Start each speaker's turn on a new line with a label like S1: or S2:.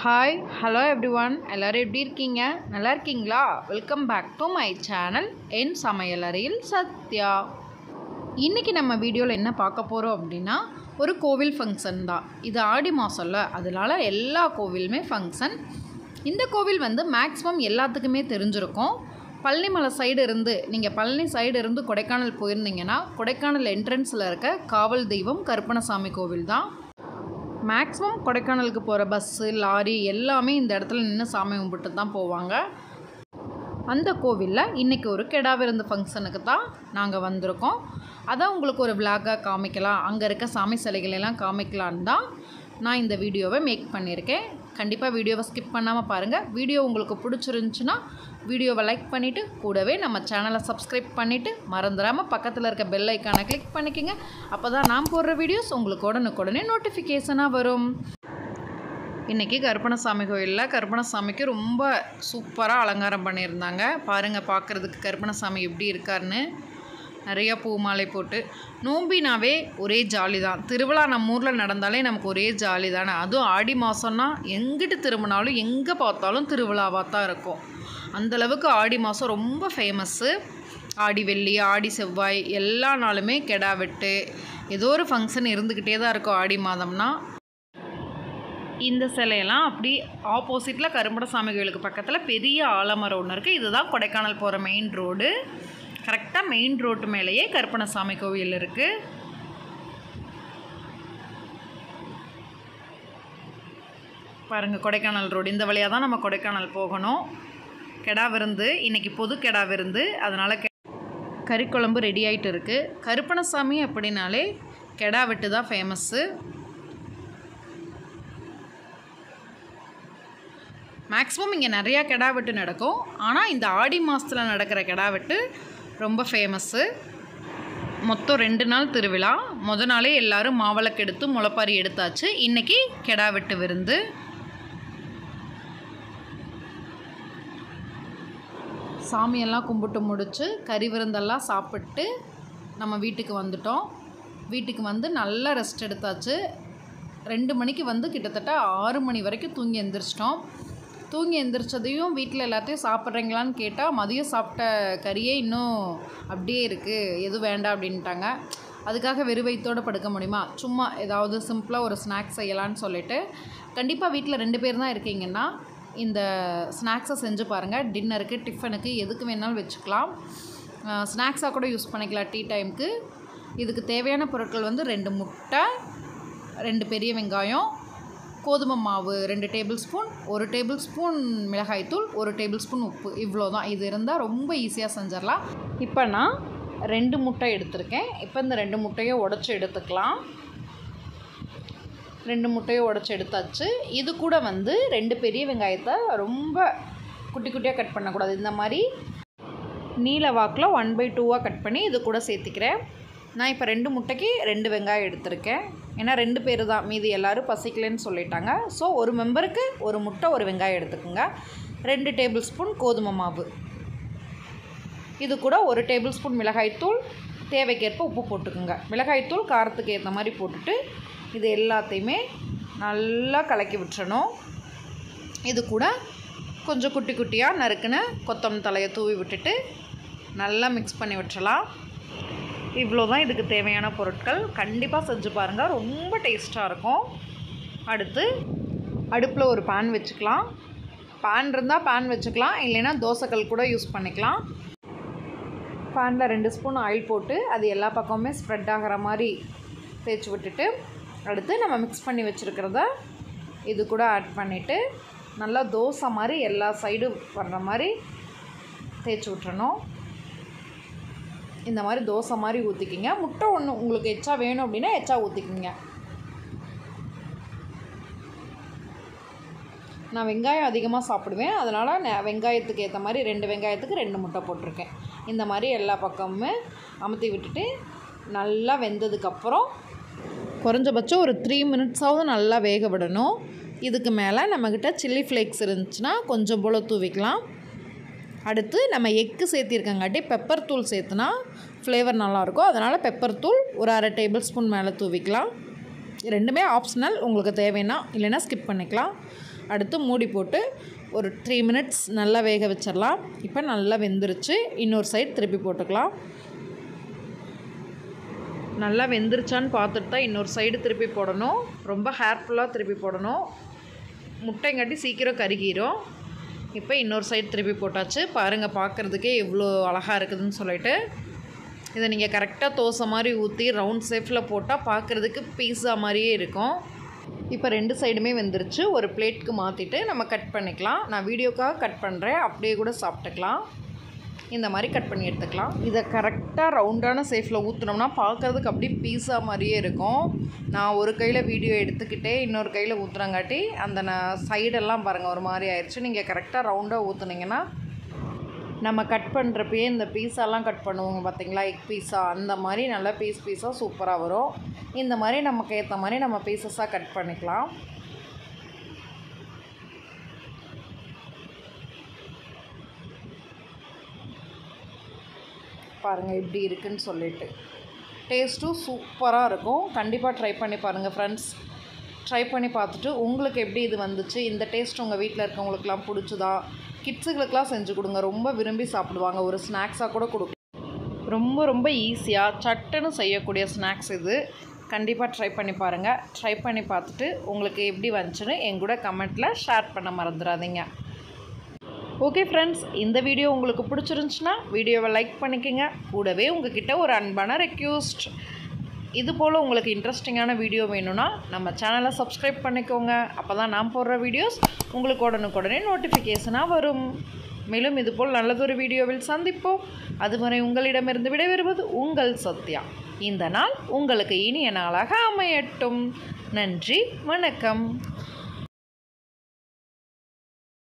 S1: hi hello every one எல்லோரும் எப்படி இருக்கீங்க நல்லா இருக்கீங்களா welcome back to my channel என் சமையல் அறையில் சத்யா இன்றைக்கி நம்ம வீடியோவில் என்ன பார்க்க போகிறோம் அப்படின்னா ஒரு கோவில் ஃபங்க்ஷன் தான் இது ஆடி மாதம்ல அதனால எல்லா கோவிலுமே ஃபங்க்ஷன் இந்த கோவில் வந்து மேக்ஸிமம் எல்லாத்துக்குமே தெரிஞ்சிருக்கும் பழனிமலை சைடு இருந்து நீங்கள் பழனி சைடு இருந்து கொடைக்கானல் போயிருந்தீங்கன்னா கொடைக்கானல் என்ட்ரன்ஸில் இருக்க காவல் தெய்வம் கருப்பணசாமி கோவில் தான் மேக்ஸிமம் கொடைக்கானலுக்கு போகிற பஸ்ஸு லாரி எல்லாமே இந்த இடத்துல நின்று சாமி கும்பிட்டு தான் போவாங்க அந்த கோவிலில் இன்றைக்கி ஒரு கெடா விருந்து ஃபங்க்ஷனுக்கு தான் நாங்கள் வந்திருக்கோம் அதான் உங்களுக்கு ஒரு விளாகாக காமிக்கலாம் அங்கே இருக்க சாமி சிலைகள் எல்லாம் காமிக்கலான்னு தான் நான் இந்த வீடியோவை மேக் பண்ணியிருக்கேன் கண்டிப்பாக வீடியோவை ஸ்கிப் பண்ணாமல் பாருங்கள் வீடியோ உங்களுக்கு பிடிச்சிருந்துச்சுன்னா வீடியோவை லைக் பண்ணிவிட்டு கூடவே நம்ம சேனலை சப்ஸ்கிரைப் பண்ணிவிட்டு மறந்துடாமல் பக்கத்தில் இருக்க பெல் ஐக்கானை கிளிக் பண்ணிக்கோங்க அப்போ தான் நான் போடுற வீடியோஸ் உங்களுக்கு உடனுக்குடனே நோட்டிஃபிகேஷனாக வரும் இன்றைக்கி கருப்பணசாமி கோயிலில் கருப்பணசாமிக்கு ரொம்ப சூப்பராக அலங்காரம் பண்ணியிருந்தாங்க பாருங்கள் பார்க்குறதுக்கு கருப்பணசாமி எப்படி இருக்காருன்னு நிறைய பூ மாலை போட்டு நோம்பினாவே ஒரே ஜாலி தான் திருவிழா நம்ம ஊரில் நடந்தாலே நமக்கு ஒரே ஜாலி தானே அதுவும் ஆடி மாதம்னா எங்கிட்டு திரும்பினாலும் எங்கே பார்த்தாலும் திருவிழாவாக தான் இருக்கும் அந்தளவுக்கு ஆடி மாதம் ரொம்ப ஃபேமஸ்ஸு ஆடி வெள்ளி ஆடி செவ்வாய் எல்லா நாளுமே கெடா வெட்டு ஏதோ ஒரு ஃபங்க்ஷன் இருந்துக்கிட்டே தான் இருக்கும் ஆடி மாதம்னா இந்த சிலையெல்லாம் அப்படி ஆப்போசிட்டில் கரும்படசாமி கோயிலுக்கு பக்கத்தில் பெரிய ஆலமரம் ஒன்று இருக்குது இதுதான் கொடைக்கானல் போகிற மெயின் ரோடு கரெக்டாக மெயின் ரோட்டு மேலேயே கருப்பணசாமி கோவில் இருக்குது பாருங்கள் கொடைக்கானல் ரோடு இந்த வழியாக தான் நம்ம கொடைக்கானல் போகணும் கெடா விருந்து இன்றைக்கி பொது கெடா விருந்து அதனால் கெ கறிக்குழம்பு ரெடி ஆகிட்டு இருக்குது கருப்பணசாமி அப்படின்னாலே கெடா வெட்டு தான் ஃபேமஸ்ஸு மேக்ஸிமம் இங்கே நிறையா கெடா வெட்டு நடக்கும் ஆனால் இந்த ஆடி மாதத்தில் நடக்கிற கெடா வெட்டு ரொம்ப ஃபேமஸ்ஸு மொத்தம் ரெண்டு நாள் திருவிழா முத நாளே எல்லோரும் மாவிளக்கு எடுத்து முளைப்பாரி எடுத்தாச்சு இன்றைக்கி கெடா வெட்டு விருந்து சாமியெல்லாம் கும்பிட்டு முடிச்சு கறி விருந்தெல்லாம் சாப்பிட்டு நம்ம வீட்டுக்கு வந்துட்டோம் வீட்டுக்கு வந்து நல்லா ரெஸ்ட் எடுத்தாச்சு ரெண்டு மணிக்கு வந்து கிட்டத்தட்ட ஆறு மணி வரைக்கும் தூங்கி எந்திரிச்சிட்டோம் தூங்கி எந்திரிச்சதையும் வீட்டில் எல்லாத்தையும் சாப்பிட்றீங்களான்னு கேட்டால் மதியம் சாப்பிட்ட கறியே இன்னும் அப்படியே இருக்குது எதுவும் வேண்டாம் அப்படின்ட்டாங்க அதுக்காக வெறு வயிற்றோடு படுக்க முடியுமா சும்மா ஏதாவது சிம்பிளாக ஒரு ஸ்நாக்ஸ் செய்யலான்னு சொல்லிட்டு கண்டிப்பாக வீட்டில் ரெண்டு பேர் தான் இருக்கீங்கன்னா இந்த ஸ்நாக்ஸை செஞ்சு பாருங்கள் டின்னருக்கு டிஃபனுக்கு எதுக்கு வேணாலும் வச்சுக்கலாம் ஸ்நாக்ஸாக கூட யூஸ் பண்ணிக்கலாம் டீ டைமுக்கு இதுக்கு தேவையான பொருட்கள் வந்து ரெண்டு முட்டை ரெண்டு பெரிய வெங்காயம் கோதுமை மாவு ரெண்டு டேபிள் ஸ்பூன் ஒரு டேபிள் ஸ்பூன் மிளகாய்த்தூள் ஒரு டேபிள் ஸ்பூன் உப்பு இவ்வளோ தான் இது இருந்தால் ரொம்ப ஈஸியாக செஞ்சிடலாம் இப்போ நான் ரெண்டு முட்டை எடுத்திருக்கேன் இப்போ இந்த ரெண்டு முட்டையை உடச்சி எடுத்துக்கலாம் ரெண்டு முட்டையை உடச்சி எடுத்தாச்சு இது கூட வந்து ரெண்டு பெரிய வெங்காயத்தை ரொம்ப குட்டி குட்டியாக கட் பண்ணக்கூடாது இந்த மாதிரி நீல வாக்கில் ஒன் பை டூவாக கட் பண்ணி இது கூட சேர்த்திக்கிறேன் நான் இப்போ ரெண்டு முட்டைக்கு ரெண்டு வெங்காயம் எடுத்திருக்கேன் ஏன்னா ரெண்டு பேர் தான் மீதி எல்லோரும் பசிக்கலன்னு சொல்லிட்டாங்க ஸோ ஒரு மெம்பருக்கு ஒரு முட்டை ஒரு வெங்காயம் எடுத்துக்கோங்க ரெண்டு டேபிள் ஸ்பூன் கோதுமை மாவு இது கூட ஒரு டேபிள் ஸ்பூன் மிளகாய்த்தூள் தேவைக்கேற்ப உப்பு போட்டுக்கோங்க மிளகாய்த்தூள் காரத்துக்கு ஏற்ற மாதிரி போட்டுட்டு இது எல்லாத்தையுமே நல்லா கலக்கி விட்டுறணும் இது கூட கொஞ்சம் குட்டி குட்டியாக நறுக்குன கொத்தமல்லி தலையை தூவி விட்டுட்டு நல்லா மிக்ஸ் பண்ணி விட்டுறலாம் இவ்வளோ தான் இதுக்கு தேவையான பொருட்கள் கண்டிப்பாக செஞ்சு பாருங்கள் ரொம்ப டேஸ்ட்டாக இருக்கும் அடுத்து அடுப்பில் ஒரு பேன் வச்சுக்கலாம் பேன் இருந்தால் பேன் வச்சுக்கலாம் இல்லைன்னா தோசைக்கல் கூட யூஸ் பண்ணிக்கலாம் பேனில் ரெண்டு ஸ்பூன் ஆயில் போட்டு அது எல்லா பக்கமுமே ஸ்ப்ரெட் ஆகிற மாதிரி தேய்ச்சி விட்டுட்டு அடுத்து நம்ம மிக்ஸ் பண்ணி வச்சுருக்கிறத இது கூட ஆட் பண்ணிவிட்டு நல்லா தோசை மாதிரி எல்லா சைடும் வர்ற மாதிரி தேய்ச்சி விட்டுறணும் இந்த மாதிரி தோசை மாதிரி ஊற்றிக்கிங்க முட்டை ஒன்று உங்களுக்கு எச்சா வேணும் அப்படின்னா எச்சா ஊற்றிக்கிங்க நான் வெங்காயம் அதிகமாக சாப்பிடுவேன் அதனால் நான் வெங்காயத்துக்கு ஏற்ற மாதிரி ரெண்டு வெங்காயத்துக்கு ரெண்டு முட்டை போட்டிருக்கேன் இந்த மாதிரி எல்லா பக்கமுமே அமுத்தி விட்டுட்டு நல்லா வெந்ததுக்கப்புறம் குறைஞ்சபட்சம் ஒரு த்ரீ மினிட்ஸாவது நல்லா வேக விடணும் இதுக்கு மேலே நம்மக்கிட்ட சில்லி ஃப்ளேக்ஸ் இருந்துச்சுன்னா கொஞ்சம் போல் தூவிக்கலாம் அடுத்து நம்ம எக்கு சேர்த்திருக்கங்காட்டி பெப்பர் தூள் சேர்த்துனா ஃப்ளேவர் நல்லாயிருக்கும் அதனால் பெப்பர் தூள் ஒரு அரை டேபிள் ஸ்பூன் மேலே தூவிக்கலாம் ரெண்டுமே ஆப்ஷனல் உங்களுக்கு தேவைன்னா இல்லைன்னா ஸ்கிப் பண்ணிக்கலாம் அடுத்து மூடி போட்டு ஒரு த்ரீ மினிட்ஸ் நல்லா வேக வச்சிடலாம் இப்போ நல்லா வெந்துருச்சு இன்னொரு சைடு திருப்பி போட்டுக்கலாம் நல்லா வெந்துருச்சான்னு பார்த்துட்டு தான் இன்னொரு சைடு திருப்பி போடணும் ரொம்ப ஹேர்ஃபுல்லாக திருப்பி போடணும் முட்டைங்காட்டி சீக்கிரம் கருகிரும் இப்போ இன்னொரு சைடு திருப்பி போட்டாச்சு பாருங்கள் பார்க்குறதுக்கே எவ்வளோ அழகாக இருக்குதுன்னு சொல்லிட்டு இதை நீங்கள் கரெக்டாக தோசை மாதிரி ஊற்றி ரவுண்ட் ஷேப்பில் போட்டால் பார்க்குறதுக்கு பீஸா மாதிரியே இருக்கும் இப்போ ரெண்டு சைடுமே வெந்துருச்சு ஒரு பிளேட்க்கு மாற்றிட்டு நம்ம கட் பண்ணிக்கலாம் நான் வீடியோக்காக கட் பண்ணுறேன் அப்படியே கூட சாப்பிட்டுக்கலாம் இந்த மாதிரி கட் பண்ணி எடுத்துக்கலாம் இதை கரெக்டாக ரவுண்டான சேஃபில் ஊற்றினோம்னா பார்க்குறதுக்கு அப்படியே பீஸா மாதிரியே இருக்கும் நான் ஒரு கையில் வீடியோ எடுத்துக்கிட்டே இன்னொரு கையில் ஊற்றுறங்காட்டி அந்த நான் சைடெல்லாம் பாருங்கள் ஒரு மாதிரி ஆயிடுச்சு நீங்கள் கரெக்டாக ரவுண்டாக ஊற்றுனீங்கன்னா நம்ம கட் பண்ணுறப்பயே இந்த பீஸாலாம் கட் பண்ணுவோங்க பார்த்தீங்களா எக் பீஸா அந்த மாதிரி நல்லா பீஸ் பீஸாக சூப்பராக வரும் இந்த மாதிரி நமக்கு ஏற்ற மாதிரி நம்ம பீசஸாக கட் பண்ணிக்கலாம் பாருங்கள் எப்படி இருக்குன்னு சொல்லிட்டு டேஸ்ட்டும் சூப்பராக இருக்கும் கண்டிப்பாக ட்ரை பண்ணி பாருங்கள் ஃப்ரெண்ட்ஸ் ட்ரை பண்ணி பார்த்துட்டு உங்களுக்கு எப்படி இது வந்துச்சு இந்த டேஸ்ட் உங்கள் வீட்டில் இருக்கவங்களுக்குலாம் பிடிச்சதா கிட்ஸுகளுக்கெலாம் செஞ்சு கொடுங்க ரொம்ப விரும்பி சாப்பிடுவாங்க ஒரு ஸ்நாக்ஸாக கூட கொடுக்கும் ரொம்ப ரொம்ப ஈஸியாக சட்டுன்னு செய்யக்கூடிய ஸ்நாக்ஸ் இது கண்டிப்பாக ட்ரை பண்ணி பாருங்கள் ட்ரை பண்ணி பார்த்துட்டு உங்களுக்கு எப்படி வந்துச்சுன்னு என் கூட கமெண்ட்டில் ஷேர் பண்ண மறந்துடாதீங்க ஓகே ஃப்ரெண்ட்ஸ் இந்த வீடியோ உங்களுக்கு பிடிச்சிருந்துச்சுன்னா வீடியோவை லைக் பண்ணிக்கோங்க கூடவே உங்ககிட்ட ஒரு அன்பான ரெக்யூஸ்ட் இது போல் உங்களுக்கு இன்ட்ரெஸ்டிங்கான வீடியோ வேணும்னா நம்ம சேனலை சப்ஸ்கிரைப் பண்ணிக்கோங்க அப்போ தான் நான் போடுற வீடியோஸ் உங்களுக்கு உடனுக்குடனே நோட்டிஃபிகேஷனாக வரும் மேலும் இதுபோல் நல்லதொரு வீடியோவில் சந்திப்போம் அதுவரை உங்களிடமிருந்து விடைபெறுவது உங்கள் சத்யா இந்த நாள் உங்களுக்கு இனிய நாளாக அமையட்டும் நன்றி வணக்கம்